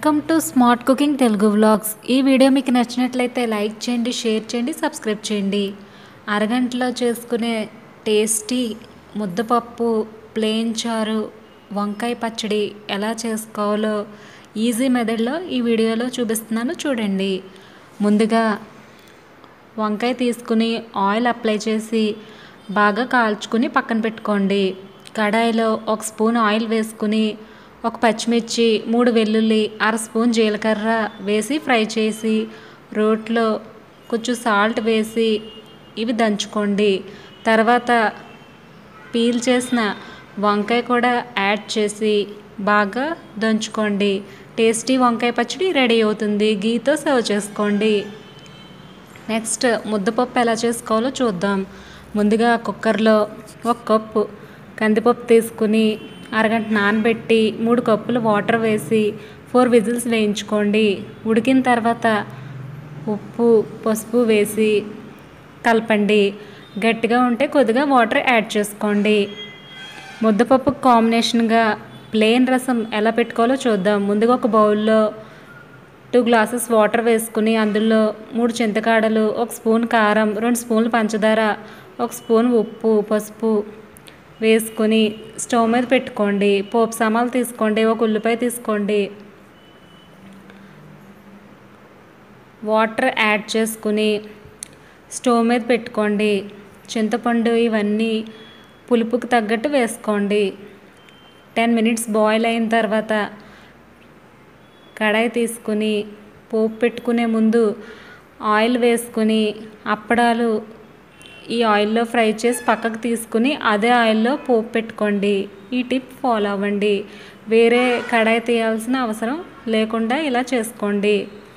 welcome to smart cooking Telugu vlogs ఈ video మీకు నచ్చినట్లయితే లైక్ చేయండి షేర్ చేయండి సబ్స్క్రైబ్ చేయండి అరగంటలో చేసుకునే టేస్టీ ముద్దపప్పు ప్లేన్ చారు వంకాయ పచ్చడి ఎలా చేసుకోవాలో ఈజీ మెథడ్లో ఈ వీడియోలో చూపిస్తున్నాను చూడండి ముందుగా వంకాయ తీసుకుని ఆయిల్ అప్లై చేసి బాగా కాల్చుకుని పక్కన పెట్టుకోండి కడాయిలో ఒక స్పూన్ ఆయిల్ వేసుకుని ఒక పచ్చిమిర్చి మూడు వెల్లుల్లి అర స్పూన్ జీలకర్ర వేసి ఫ్రై చేసి రోట్లో కొంచెం సాల్ట్ వేసి ఇవి దంచుకోండి తర్వాత పీల్ చేసిన వంకాయ కూడా యాడ్ చేసి బాగా దంచుకోండి టేస్టీ వంకాయ పచ్చడి రెడీ అవుతుంది గీతో సర్వ్ చేసుకోండి నెక్స్ట్ ముద్దపప్పు ఎలా చేసుకోవాలో చూద్దాం ముందుగా కుక్కర్లో ఒక కప్పు కందిపప్పు తీసుకుని అరగంట నానబెట్టి మూడు కప్పులు వాటర్ వేసి ఫోర్ విజిల్స్ వేయించుకోండి ఉడికిన తర్వాత ఉప్పు పసుపు వేసి కలపండి గట్టిగా ఉంటే కొద్దిగా వాటర్ యాడ్ చేసుకోండి ముద్దపప్పు కాంబినేషన్గా ప్లెయిన్ రసం ఎలా పెట్టుకోవాలో చూద్దాం ముందుగా ఒక బౌల్లో టూ గ్లాసెస్ వాటర్ వేసుకుని అందులో మూడు చింతకాడలు ఒక స్పూన్ కారం రెండు స్పూన్లు పంచదార ఒక స్పూన్ ఉప్పు పసుపు వేసుకొని స్టవ్ మీద పెట్టుకోండి పోపు సామాన్లు తీసుకోండి ఒక ఉల్లిపాయ తీసుకోండి వాటర్ యాడ్ చేసుకుని స్టవ్ మీద పెట్టుకోండి చింతపండు ఇవన్నీ పులుపుకి తగ్గట్టు వేసుకోండి టెన్ మినిట్స్ బాయిల్ అయిన తర్వాత కడాయి తీసుకుని పోపు పెట్టుకునే ముందు ఆయిల్ వేసుకుని అప్పడాలు ఈ ఆయిల్లో ఫ్రై చేసి పక్కకు తీసుకుని అదే ఆయిల్లో పోపు పెట్టుకోండి ఈ టిప్ ఫాలో అవ్వండి వేరే కడాయి తీయాల్సిన అవసరం లేకుండా ఇలా చేసుకోండి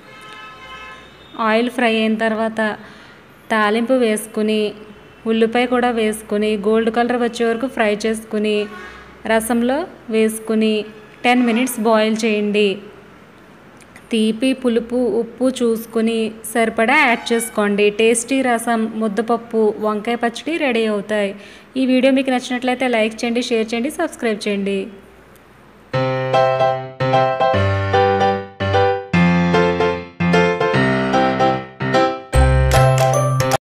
ఆయిల్ ఫ్రై అయిన తర్వాత తాలింపు వేసుకుని ఉల్లిపాయ కూడా వేసుకుని గోల్డ్ కలర్ వచ్చే వరకు ఫ్రై చేసుకుని రసంలో వేసుకుని టెన్ మినిట్స్ బాయిల్ చేయండి తీపి పులుపు ఉప్పు చూసుకుని సరిపడా యాడ్ చేసుకోండి టేస్టీ రసం ముద్దపప్పు వంకాయ పచ్చడి రెడీ అవుతాయి ఈ వీడియో మీకు నచ్చినట్లయితే లైక్ చేయండి షేర్ చేయండి సబ్స్క్రైబ్ చేయండి